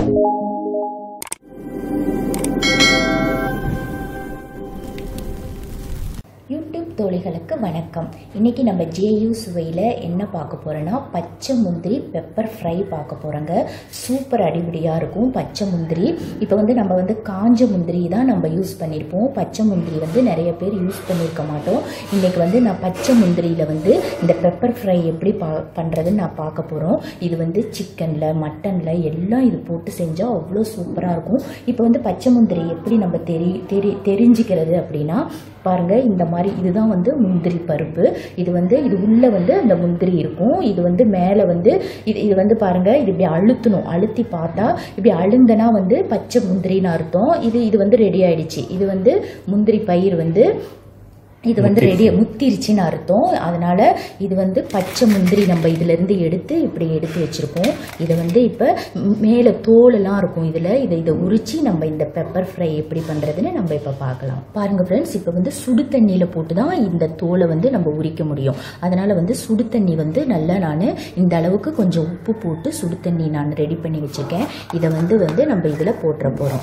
YouTube தோழிகளுக்கு வணக்கம் இன்னைக்கு நம்ம ஜேயு சுவையில் என்ன பார்க்க போறோம்னா பச்சை முந்திரி பெப்பர் ஃப்ரை பார்க்க போகிறோங்க சூப்பர் அடிபடியாக இருக்கும் பச்சை முந்திரி இப்போ வந்து நம்ம வந்து காஞ்ச முந்திரி தான் நம்ம யூஸ் பண்ணியிருப்போம் பச்சை முந்திரி வந்து நிறைய பேர் யூஸ் பண்ணியிருக்க மாட்டோம் இன்னைக்கு வந்து நான் பச்சை முந்திரியில் வந்து இந்த பெப்பர் ஃப்ரை எப்படி பா பண்ணுறதுன்னு நான் பார்க்க போகிறோம் இது வந்து சிக்கனில் மட்டனில் எல்லாம் இது போட்டு செஞ்சால் அவ்வளோ சூப்பராக இருக்கும் இப்போ வந்து பச்சை முந்திரி எப்படி நம்ம தெரி தெரி தெரிஞ்சுக்கிறது அப்படின்னா பாருங்க இந்த மாதிரி இதுதான் வந்து முந்திரி பருப்பு இது வந்து இது உள்ள வந்து அந்த முந்திரி இருக்கும் இது வந்து மேலே வந்து இது இது வந்து பாருங்க இது இப்படி அழுத்தணும் அழுத்தி பார்த்தா இப்படி அழுந்தனா வந்து பச்சை முந்திரின்னு அர்த்தம் இது இது வந்து ரெடி ஆயிடுச்சு இது வந்து முந்திரி பயிர் வந்து இது வந்து ரெடி முத்திருச்சுன்னு அர்த்தம் அதனால இது வந்து பச்சை முந்திரி நம்ம இதுல இருந்து எடுத்து இப்படி எடுத்து வச்சிருக்கோம் இதை வந்து இப்போ மேலே தோலெல்லாம் இருக்கும் இதில் இதை இதை உரிச்சு நம்ம இந்த பெப்பர் ஃப்ரை எப்படி பண்ணுறதுன்னு நம்ம இப்போ பார்க்கலாம் பாருங்க ஃப்ரெண்ட்ஸ் இப்போ வந்து சுடு தண்ணியில் போட்டு தான் இந்த தோலை வந்து நம்ம உரிக்க முடியும் அதனால வந்து சுடு தண்ணி வந்து நல்லா நான் இந்த அளவுக்கு கொஞ்சம் உப்பு போட்டு சுடு தண்ணி நான் ரெடி பண்ணி வச்சிருக்கேன் இதை வந்து வந்து நம்ம இதில் போட்டுற போகிறோம்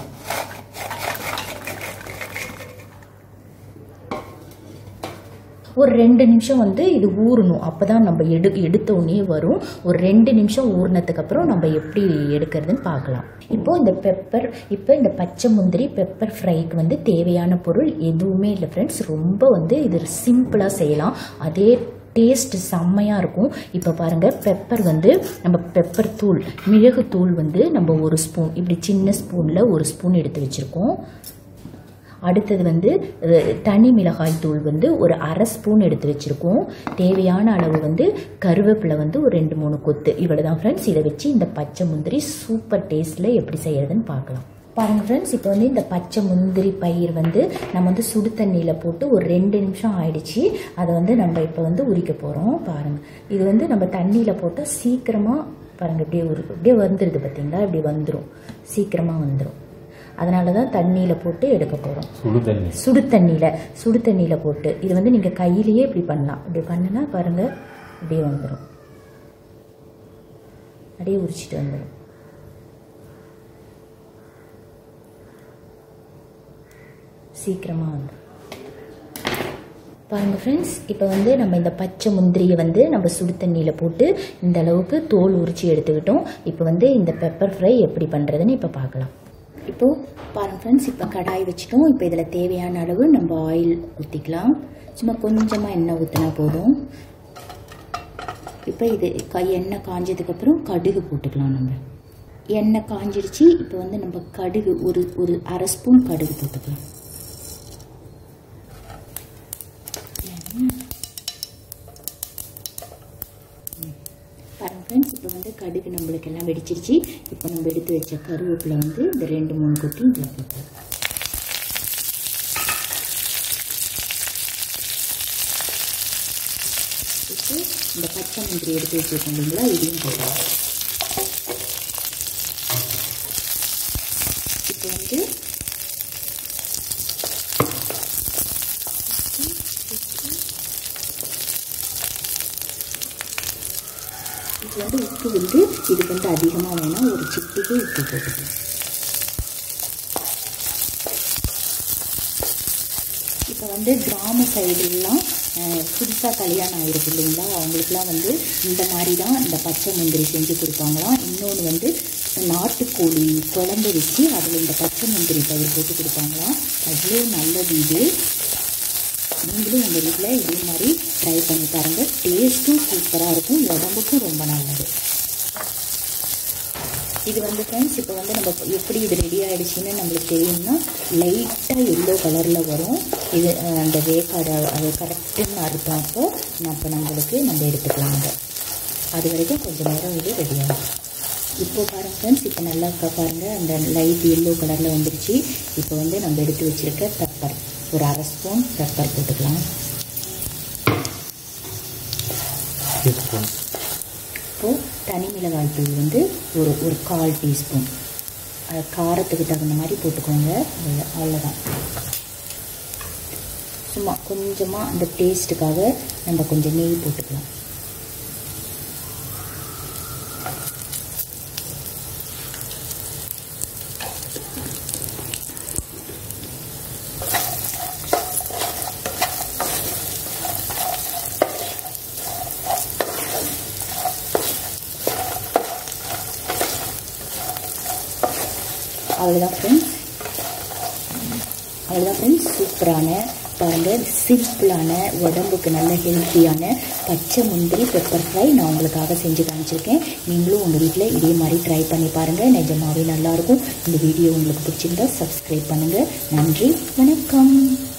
ஒரு ரெண்டு நிமிஷம் வந்து இது ஊறணும் அப்போ தான் நம்ம எடு எடுத்த உடனே வரும் ஒரு ரெண்டு நிமிஷம் ஊறினதுக்கு அப்புறம் நம்ம எப்படி எடுக்கிறதுன்னு பார்க்கலாம் இப்போ இந்த பெப்பர் இப்போ இந்த பச்சை முந்திரி பெப்பர் ஃப்ரைக்கு வந்து தேவையான பொருள் எதுவுமே இல்லை ஃப்ரெண்ட்ஸ் ரொம்ப வந்து இது சிம்பிளாக செய்யலாம் அதே டேஸ்ட் செம்மையாக இருக்கும் இப்போ பாருங்கள் பெப்பர் வந்து நம்ம பெப்பர் தூள் மிளகு தூள் வந்து நம்ம ஒரு ஸ்பூன் இப்படி சின்ன ஸ்பூனில் ஒரு ஸ்பூன் எடுத்து வச்சுருக்கோம் அடுத்தது வந்து அஹ், தனி மிளகாய் தூள் வந்து ஒரு அரை ஸ்பூன் எடுத்து வச்சுருக்கோம் தேவையான அளவு வந்து கருவேப்பிலை வந்து ஒரு ரெண்டு மூணு கொத்து இவ்வளோ தான் ஃப்ரெண்ட்ஸ் இதை வச்சு இந்த பச்சை முந்திரி சூப்பர் டேஸ்ட்டில் எப்படி செய்யறதுன்னு பார்க்கலாம் பாருங்க ஃப்ரெண்ட்ஸ் இப்போ வந்து இந்த பச்சை முந்திரி பயிர் வந்து நம்ம வந்து சுடு தண்ணியில் போட்டு ஒரு ரெண்டு நிமிஷம் ஆயிடுச்சு அதை வந்து நம்ம இப்போ வந்து உரிக்க போகிறோம் பாருங்க இது வந்து நம்ம தண்ணியில் போட்டால் சீக்கிரமாக பாருங்க இப்படியே உரு இப்படியே வந்துடுது பார்த்தீங்களா இப்படி வந்துடும் சீக்கிரமாக வந்துடும் அதனால தான் தண்ணியில் போட்டு எடுக்க போகிறோம் சுடு தண்ணி சுடு தண்ணியில் சுடு தண்ணியில் போட்டு இது வந்து நீங்கள் கையிலேயே இப்படி பண்ணலாம் இப்படி பண்ணுனா பாருங்கள் இப்படியே வந்துடும் அப்படியே உரிச்சிட்டு வந்துடும் சீக்கிரமாக வந்துடும் பாருங்கள் ஃப்ரெண்ட்ஸ் இப்போ வந்து நம்ம இந்த பச்சை முந்திரியை வந்து நம்ம சுடு தண்ணியில் போட்டு இந்த அளவுக்கு தோல் உரிச்சு எடுத்துக்கிட்டோம் இப்போ வந்து இந்த பெப்பர் ஃப்ரை எப்படி பண்ணுறதுன்னு இப்போ பார்க்கலாம் இப்போது பாருங்கள் ஃப்ரெண்ட்ஸ் இப்போ கடாய் வச்சுட்டோம் இப்போ இதில் தேவையான அளவு நம்ம ஆயில் ஊற்றிக்கலாம் சும்மா கொஞ்சமாக எண்ணெய் ஊற்றினா போதும் இப்போ இது க எண்ணெய் காஞ்சதுக்கப்புறம் கடுகு போட்டுக்கலாம் நம்ம எண்ணெய் காஞ்சிடுச்சு இப்போ வந்து நம்ம கடுகு ஒரு ஒரு அரை ஸ்பூன் கடுகு போட்டுக்கலாம் பாருங்க ஃப்ரெண்ட்ஸ் இப்போ வந்து கடுகு நம்மளுக்கு எல்லாம் வெடிச்சிருச்சு இப்போ நம்ம எடுத்து வச்ச கருவேப்பிலை வந்து இந்த ரெண்டு மூணு கொட்டி இதில் போட்டுருவோம் இப்போ இந்த பச்சை முந்திரி எடுத்து வச்சுருக்கோம் இல்லைங்களா இதையும் போடுவோம் இப்போ வந்து இது வந்து உப்பு வந்து இதுக்கு வந்து அதிகமாக வேணாம் ஒரு சிட்டிக்கு உப்பு போட்டுக்கலாம் இப்போ வந்து கிராம சைடுலாம் புதுசாக கல்யாணம் ஆயிருக்கு இல்லைங்களா அவங்களுக்குலாம் வந்து இந்த மாதிரி தான் இந்த பச்சை முந்திரி செஞ்சு கொடுப்பாங்களாம் இன்னொன்று வந்து நாட்டுக்கோழி குழம்பு வச்சு அதில் இந்த பச்சை முந்திரி பயிர் போட்டு கொடுப்பாங்களாம் அவ்வளோ நல்லது இது நீங்களும் உங்கள் வீட்டில் இதே மாதிரி ட்ரை பண்ணி பாருங்கள் டேஸ்ட்டும் சூப்பராக இருக்கும் உடம்புக்கும் ரொம்ப நல்லது இது வந்து ஃப்ரெண்ட்ஸ் இப்போ வந்து நம்ம எப்படி இது ரெடி ஆகிடுச்சின்னு நம்மளுக்கு தெரியும்னா லைட்டாக எல்லோ கலரில் வரும் இது அஹ், அந்த வேக்காடு அது கரெக்டுன்னு அர்த்தம் அப்போ அப்போ நம்மளுக்கு நம்ம எடுத்துக்கலாம் அதை அது வரைக்கும் கொஞ்சம் நேரம் இது ரெடி ஆகும் இப்போ பாருங்க ஃப்ரெண்ட்ஸ் இப்போ நல்லா இருக்கா பாருங்க அந்த லைட் எல்லோ கலரில் வந்துருச்சு இப்போ வந்து நம்ம எடுத்து வச்சிருக்க பெப்பர் ஒரு அரை ஸ்பூன் பெப்பர் போட்டுக்கலாம் டீஸ்பூன் இப்போது தனி மிளகாய் தூள் வந்து ஒரு ஒரு கால் டீஸ்பூன் அது காரத்துக்கு தகுந்த மாதிரி போட்டுக்கோங்க அவ்வளோ- அவ்வளோதான் சும்மா கொஞ்சமாக அந்த டேஸ்ட்டுக்காக நம்ம கொஞ்சம் நெய் போட்டுக்கலாம் அவ்வளோதான் ஃப்ரெண்ட்ஸ் அவ்வளோதான் ஃப்ரெண்ட்ஸ் சூப்பரான பாருங்கள் சிம்பிளான உடம்புக்கு நல்ல ஹெல்த்தியான பச்சை முந்திரி பெப்பர் ஃப்ரை நான் உங்களுக்காக செஞ்சு காமிச்சிருக்கேன் நீங்களும் உங்கள் வீட்டில் இதே மாதிரி ட்ரை பண்ணி பாருங்கள் நிஜமாவே நல்லாயிருக்கும் இந்த வீடியோ உங்களுக்கு பிடிச்சிருந்தா சப்ஸ்கிரைப் பண்ணுங்கள் நன்றி வணக்கம்